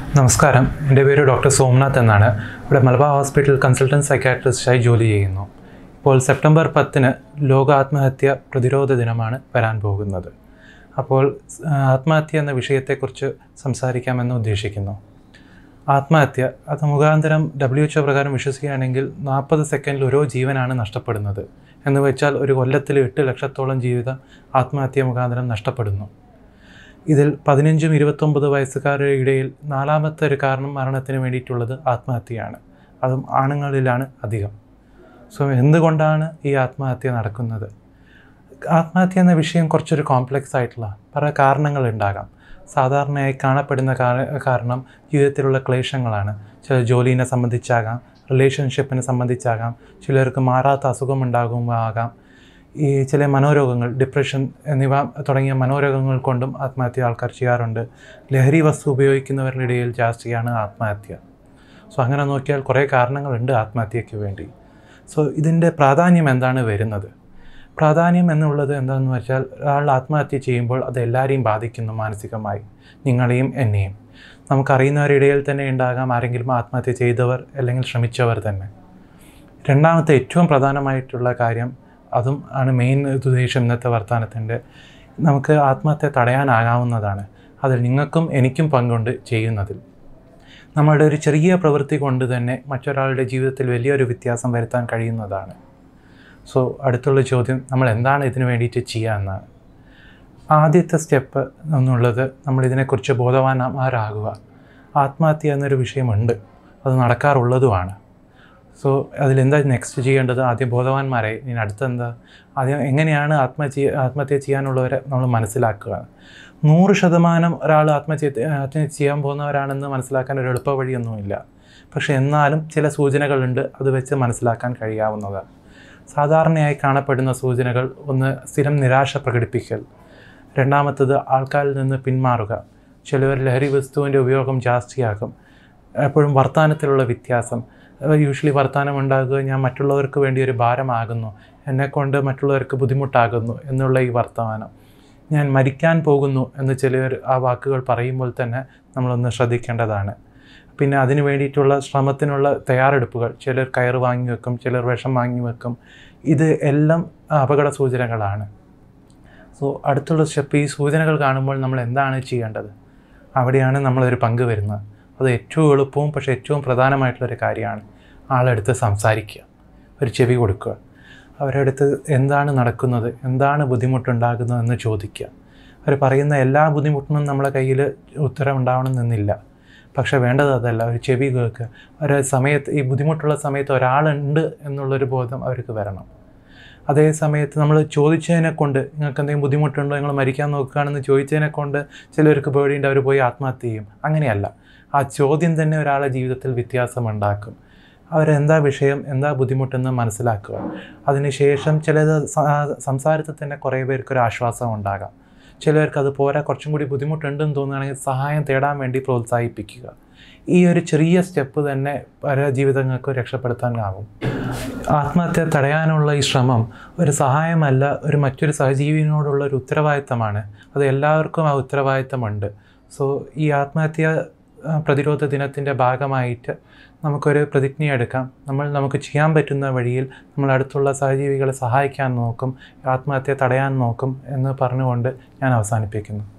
നമസ്കാരം എൻ്റെ പേര് ഡോക്ടർ സോംനാഥ് എന്നാണ് ഇവിടെ മലബാർ ഹോസ്പിറ്റൽ കൺസൾട്ടൻറ്റ് സൈക്കാട്രിസ്റ്റായി ജോലി ചെയ്യുന്നു ഇപ്പോൾ സെപ്റ്റംബർ പത്തിന് ലോക ആത്മഹത്യ പ്രതിരോധ ദിനമാണ് വരാൻ പോകുന്നത് അപ്പോൾ ആ, ആത്മഹത്യ എന്ന വിഷയത്തെക്കുറിച്ച് സംസാരിക്കാമെന്ന് ഉദ്ദേശിക്കുന്നു ആത്മഹത്യ അത് മുഖാന്തരം ഡബ്ല്യു എച്ച് പ്രകാരം വിശ്വസിക്കുകയാണെങ്കിൽ നാൽപ്പത് സെക്കൻഡിൽ ഓരോ ജീവനാണ് നഷ്ടപ്പെടുന്നത് എന്ന് വെച്ചാൽ ഒരു കൊല്ലത്തിൽ എട്ട് ലക്ഷത്തോളം ജീവിതം ആത്മഹത്യ മുഖാന്തരം നഷ്ടപ്പെടുന്നു ഇതിൽ പതിനഞ്ചും ഇരുപത്തൊമ്പത് വയസ്സുകാരുടെ ഇടയിൽ നാലാമത്തെ ഒരു കാരണം മരണത്തിന് വേണ്ടിയിട്ടുള്ളത് ആത്മഹത്യയാണ് അതും ആണുങ്ങളിലാണ് അധികം സോ എന്തുകൊണ്ടാണ് ഈ ആത്മഹത്യ നടക്കുന്നത് ആത്മഹത്യ എന്ന വിഷയം കുറച്ചൊരു കോംപ്ലക്സ് ആയിട്ടുള്ള പല കാരണങ്ങളുണ്ടാകാം സാധാരണയായി കാണപ്പെടുന്ന കാര- കാരണം ജീവിതത്തിലുള്ള ക്ലേശങ്ങളാണ് ചില ജോലിനെ സംബന്ധിച്ചാകാം റിലേഷൻഷിപ്പിനെ സംബന്ധിച്ചാകാം ചിലർക്ക് മാറാത്ത അസുഖമുണ്ടാകുമാകാം ഈ ചില മനോരോഗങ്ങൾ ഡിപ്രഷൻ എന്നിവ തുടങ്ങിയ മനോരോഗങ്ങൾ കൊണ്ടും ആത്മഹത്യ ആൾക്കാർ ചെയ്യാറുണ്ട് ലഹരി വസ്തു ഉപയോഗിക്കുന്നവരുടെ ഇടയിൽ ജാസ്തിയാണ് ആത്മഹത്യ സോ അങ്ങനെ നോക്കിയാൽ കുറേ കാരണങ്ങളുണ്ട് ആത്മഹത്യയ്ക്ക് വേണ്ടി സോ ഇതിൻ്റെ പ്രാധാന്യം എന്താണ് വരുന്നത് പ്രാധാന്യം എന്നുള്ളത് എന്താണെന്ന് വെച്ചാൽ ഒരാൾ ആത്മഹത്യ ചെയ്യുമ്പോൾ അത് എല്ലാവരെയും ബാധിക്കുന്നു മാനസികമായി നിങ്ങളെയും എന്നെയും നമുക്കറിയുന്നവരുടെ ഇടയിൽ തന്നെ ഉണ്ടാകാം ആരെങ്കിലും ആത്മഹത്യ ചെയ്തവർ അല്ലെങ്കിൽ ശ്രമിച്ചവർ തന്നെ രണ്ടാമത്തെ ഏറ്റവും പ്രധാനമായിട്ടുള്ള കാര്യം അതും ആണ് മെയിൻ ഉദ്ദേശം ഇന്നത്തെ വർത്തമാനത്തിൻ്റെ നമുക്ക് ആത്മഹത്യ തടയാനാകാവുന്നതാണ് അതിൽ നിങ്ങൾക്കും എനിക്കും പങ്കുണ്ട് ചെയ്യുന്നതിൽ നമ്മളുടെ ഒരു ചെറിയ പ്രവൃത്തി കൊണ്ട് തന്നെ മറ്റൊരാളുടെ ജീവിതത്തിൽ വലിയൊരു വ്യത്യാസം വരുത്താൻ കഴിയുന്നതാണ് സോ അടുത്തുള്ള ചോദ്യം നമ്മൾ എന്താണ് ഇതിനു വേണ്ടിയിട്ട് ചെയ്യുക എന്നാണ് ആദ്യത്തെ സ്റ്റെപ്പ് എന്നുള്ളത് നമ്മൾ ഇതിനെക്കുറിച്ച് ബോധവാന്മാരാകുക ആത്മഹത്യ എന്നൊരു വിഷയമുണ്ട് അത് നടക്കാറുള്ളതുമാണ് സോ അതിലെന്താ നെക്സ്റ്റ് ചെയ്യേണ്ടത് ആദ്യം ബോധവാന്മാരെ ഇനി അടുത്തെന്താ ആദ്യം എങ്ങനെയാണ് ആത്മഹത്യ ആത്മഹത്യ ചെയ്യാനുള്ളവരെ നമ്മൾ മനസ്സിലാക്കുക നൂറ് ശതമാനം ഒരാൾ ആത്മഹത്യ ആത്മഹത്യ ചെയ്യാൻ പോകുന്നവരാണെന്ന് മനസ്സിലാക്കാൻ ഒരു എളുപ്പ വഴിയൊന്നുമില്ല പക്ഷേ എന്നാലും ചില സൂചനകളുണ്ട് അത് വെച്ച് മനസ്സിലാക്കാൻ കഴിയാവുന്നത് സാധാരണയായി കാണപ്പെടുന്ന സൂചനകൾ ഒന്ന് സ്ഥിരം നിരാശ പ്രകടിപ്പിക്കൽ രണ്ടാമത്തത് ആൾക്കാരിൽ നിന്ന് പിന്മാറുക ചിലവർ ലഹരി വസ്തുവിൻ്റെ ഉപയോഗം ജാസ്തിയാക്കും എപ്പോഴും വർത്തമാനത്തിലുള്ള വ്യത്യാസം യൂഷ്വലി വർത്തമാനം ഉണ്ടാകുക ഞാൻ മറ്റുള്ളവർക്ക് വേണ്ടി ഒരു ഭാരമാകുന്നു എന്നെക്കൊണ്ട് മറ്റുള്ളവർക്ക് ബുദ്ധിമുട്ടാകുന്നു എന്നുള്ള ഈ വർത്തമാനം ഞാൻ മരിക്കാൻ പോകുന്നു എന്ന് ചിലർ ആ വാക്കുകൾ പറയുമ്പോൾ തന്നെ നമ്മളൊന്ന് ശ്രദ്ധിക്കേണ്ടതാണ് പിന്നെ അതിന് വേണ്ടിയിട്ടുള്ള ശ്രമത്തിനുള്ള തയ്യാറെടുപ്പുകൾ ചിലർ കയറ് വാങ്ങി വെക്കും ചിലർ വിഷം വാങ്ങി വെക്കും ഇത് എല്ലാം അപകട സൂചനകളാണ് സോ അടുത്തുള്ള സ്റ്റെപ്പ് ഈ സൂചനകൾ കാണുമ്പോൾ നമ്മൾ എന്താണ് ചെയ്യേണ്ടത് അവിടെയാണ് നമ്മളൊരു പങ്ക് വരുന്നത് അത് ഏറ്റവും എളുപ്പവും പക്ഷേ ഏറ്റവും പ്രധാനമായിട്ടുള്ളൊരു കാര്യമാണ് ആളെടുത്ത് സംസാരിക്കുക ഒരു ചെവി കൊടുക്കുക അവരുടെ അടുത്ത് എന്താണ് നടക്കുന്നത് എന്താണ് ബുദ്ധിമുട്ടുണ്ടാകുന്നത് എന്ന് ചോദിക്കുക അവർ പറയുന്ന എല്ലാ ബുദ്ധിമുട്ടിനും നമ്മളെ കയ്യിൽ ഉത്തരം ഉണ്ടാവണമെന്നില്ല പക്ഷേ വേണ്ടത് അതല്ല ഒരു ചെവി കേൾക്കുക ഒരു സമയത്ത് ഈ ബുദ്ധിമുട്ടുള്ള സമയത്ത് ഒരാളുണ്ട് എന്നുള്ളൊരു ബോധം അവർക്ക് വരണം അതേ സമയത്ത് നമ്മൾ ചോദിച്ചതിനെ കൊണ്ട് നിങ്ങൾക്ക് എന്തെങ്കിലും ബുദ്ധിമുട്ടുണ്ടോ നിങ്ങൾ മരിക്കാൻ നോക്കുകയാണെന്ന് ചോദിച്ചതിനെ കൊണ്ട് ചിലർക്ക് പേടിയുണ്ട് അവർ പോയി ആത്മഹത്യ ചെയ്യും അങ്ങനെയല്ല ആ ചോദ്യം തന്നെ ഒരാളെ ജീവിതത്തിൽ വ്യത്യാസമുണ്ടാക്കും അവരെന്താ വിഷയം എന്താ ബുദ്ധിമുട്ടെന്ന് മനസ്സിലാക്കുക അതിനുശേഷം ചിലത് സ- സംസാരത്തിൽ തന്നെ കുറേ പേർക്ക് ഒരു ആശ്വാസം ഉണ്ടാകാം ചിലർക്ക് അത് പോരാ കുറച്ചും കൂടി ബുദ്ധിമുട്ടുണ്ടെന്ന് തോന്നുകയാണെങ്കിൽ സഹായം തേടാൻ വേണ്ടി പ്രോത്സാഹിപ്പിക്കുക ഈ ഒരു ചെറിയ സ്റ്റെപ്പ് തന്നെ പല ജീവിതങ്ങൾക്ക് രക്ഷപ്പെടുത്താനാകും ആത്മഹത്യ തടയാനുള്ള ഈ ശ്രമം ഒരു സഹായമല്ല ഒരു മറ്റൊരു സഹജീവിനോടുള്ള ഒരു ഉത്തരവാദിത്തമാണ് അത് എല്ലാവർക്കും ആ ഉത്തരവാദിത്തമുണ്ട് സോ ഈ ആത്മഹത്യ ആ, പ്രതിരോധ ദിനത്തിൻ്റെ ഭാഗമായിട്ട് നമുക്കൊരു പ്രതിജ്ഞ എടുക്കാം നമ്മൾ നമുക്ക് ചെയ്യാൻ പറ്റുന്ന വഴിയിൽ നമ്മൾ അടുത്തുള്ള സഹജീവികളെ സഹായിക്കാൻ നോക്കും ആത്മഹത്യ തടയാൻ നോക്കും എന്ന് പറഞ്ഞുകൊണ്ട് ഞാൻ അവസാനിപ്പിക്കുന്നു